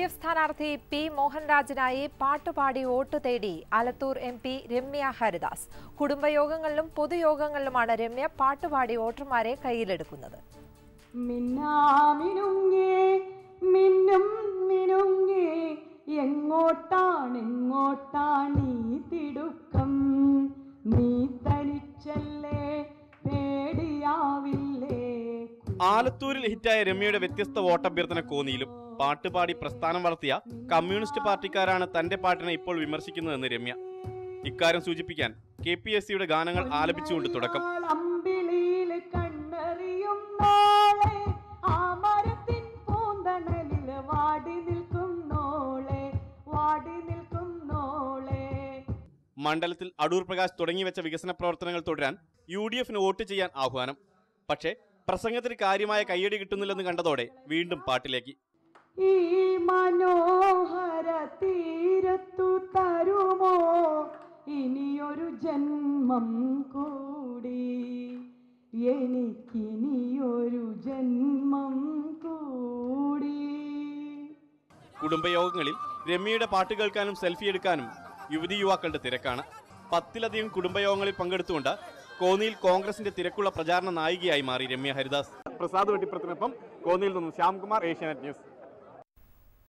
F സ്ഥാനാർത്ഥി P മോഹൻരാജിനായി പാട്ടുപാടി vote തേടി ആലത്തൂർ എം പി രമ്യ ഹരിദാസ് കുടുംബയോഗങ്ങളിലും പൊതുയോഗങ്ങളിലുമാണ് രമ്യ പാട്ടുപാടി വോട്ടർമാരെ കയ്യിലെടുക്കുന്നത് മിന്നാമിനുങ്ങേ മിന്നും മിനുങ്ങേ എങ്ങോട്ടാണ് എങ്ങോട്ടാണ് ഈ തിടുക്കം നീ തനിച്ചല്ലേ പേടിയാവില്ലേ ആലത്തൂരിൽ ഹിറ്റായ രമ്യയുടെ വ്യത്യസ്ത വോട്ടഭ്യർത്ഥന കോന്നിയിലും പാട്ടുപാടി പ്രസ്ഥാനം വളർത്തിയ കമ്മ്യൂണിസ്റ്റ് പാർട്ടിക്കാരാണ് തന്റെ പാട്ടിനെ ഇപ്പോൾ വിമർശിക്കുന്നതെന്ന് രമ്യ ഇക്കാര്യം സൂചിപ്പിക്കാൻ കെ പി എസ് സിയുടെ ഗാനങ്ങൾ ആലപിച്ചുകൊണ്ട് തുടക്കം അമ്പിളിയിൽ കണ്ണെറിയും നാളെ ആ മരത്തിൻ പൂന്തണലിൽ വാടി നിൽക്കുന്നോളെ വാടി നിൽക്കുന്നോളെ മണ്ഡലത്തിൽ അടൂർ പ്രകാശ് തുടങ്ങിവെച്ച വികസന പ്രവർത്തനങ്ങൾ തുടരാൻ യു ഡി എഫിന് വോട്ട് ചെയ്യാൻ ആഹ്വാനം പക്ഷേ പ്രസംഗത്തിന് കാര്യമായ കയ്യടി കിട്ടുന്നില്ലെന്ന് കണ്ടതോടെ വീണ്ടും പാട്ടിലേക്ക് ഈ മനോഹര തീരത്തു തരുമോ ഇനിയൊരു ജന്മം കൂടി എനിക്കിനിയൊരു ജന്മം കൂടി കുടുംബയോഗങ്ങളിൽ രമ്യയുടെ പാട്ട് കേൾക്കാനും സെൽഫി എടുക്കാനും യുവതി യുവാക്കളുടെ തിരക്കാണ് പത്തിലധികം കുടുംബയോഗങ്ങളിൽ പങ്കെടുത്തുകൊണ്ട് കോന്നിയിൽ കോൺഗ്രസിന്റെ തിരക്കുള്ള പ്രചാരണ നായികയായി മാറി രമ്യ ഹരിദാസ് പ്രസാദ് വെട്ടിപ്പുറത്തിനൊപ്പം കോന്നിയിൽ നിന്നും ശ്യാംകുമാർ ഏഷ്യാനെറ്റ് ന്യൂസ്